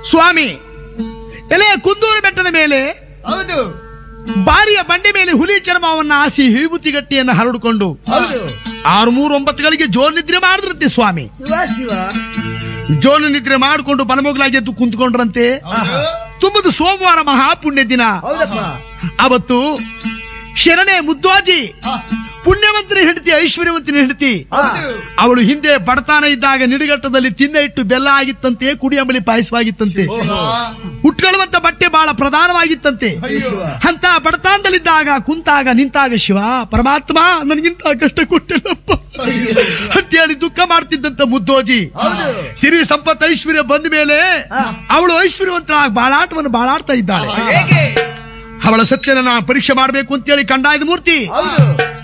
ಸ್ವಾಮಿ ಎಲೆ ಕುಂದೂರು ಬೆಟ್ಟದ ಮೇಲೆ ಹೌದು ಬಾರಿಯ ಬಂಡೆ ಮೇಲೆ ಹುಲಿ ಚರ್ಮವನ್ನ ಹಾಸಿ ವಿಭೂತಿ ಗಟ್ಟಿಯನ್ನು ಹರಡಿಕೊಂಡು ಹೌದು ಆರು ಮೂರು ಒಂಬತ್ತುಗಳಿಗೆ ಜೋರ್ ನಿದ್ರೆ ಮಾಡಿದ್ರಂತೆ ಸ್ವಾಮಿ ಶಿವ ಶಿವ ಜೋಲು ನಿದ್ರೆ ಮಾಡಿಕೊಂಡು ಬಲಮೊಗಲಾಗಿ ಎದ್ದು ಕುಂತ್ಕೊಂಡ್ರಂತೆ ಹೌದು ತುಂಬದು ಸೋಮವಾರ ಮಹಾಪುಣ್ಯ ದಿನ ಹೌದಪ್ಪ ಅವತ್ತು ಶರಣೆ ಮುದ್ವಾಜಿ ಪುಣ್ಯವಂತನ ಹೆಂಡತಿ ಐಶ್ವರ್ಯವಂತನ ಹೆಂಡತಿ ಹೌದು ಅವಳು ಹಿಂದೆ ಬಡತಾನ ಇದ್ದಾಗ ನಿಡುಗಟ್ಟದಲ್ಲಿ ತಿನ್ನ ಇಟ್ಟು ಬೆಲ್ಲ ಆಗಿತ್ತಂತೆ ಕುಡಿ ಅಂಬಲಿ ಪಾಯಸವಾಗಿತ್ತಂತೆ ಉಟ್ಕೊಳ್ಳುವಂತ ಬಟ್ಟೆ ಬಹಳ ಪ್ರಧಾನವಾಗಿತ್ತಂತೆ ಶಿವ ಅಂತ ಬಡತಾನದಲ್ಲಿದ್ದಾಗ ಕುಂತಾಗ ನಿಂತಾಗ ಶಿವ ಪರಮಾತ್ಮ ನನಗಿಂತ ಕಷ್ಟ ಕೊಟ್ಟಿಲ್ಲಪ್ಪ ಅಂತೇಳಿ ದುಃಖ ಮಾಡ್ತಿದ್ದಂತ ಮುದ್ದೋಜಿ ಹೌದು ಸಿರಿ ಸಂಪತ್ ಐಶ್ವರ್ಯ ಬಂದ ಮೇಲೆ ಅವಳು ಐಶ್ವರ್ಯವಂತನಾಗಿ ಬಾಳಾಟವನ್ನು ಬಾಳಾಡ್ತಾ ಇದ್ದಾಳೆ ಹೇಗೆ ಅವಳ ಸತ್ಯನ ನಾ ಪರೀಕ್ಷೆ ಮಾಡಬೇಕು ಅಂತೇಳಿ ಕಂಡಾಯದ ಮೂರ್ತಿ ಹೌದು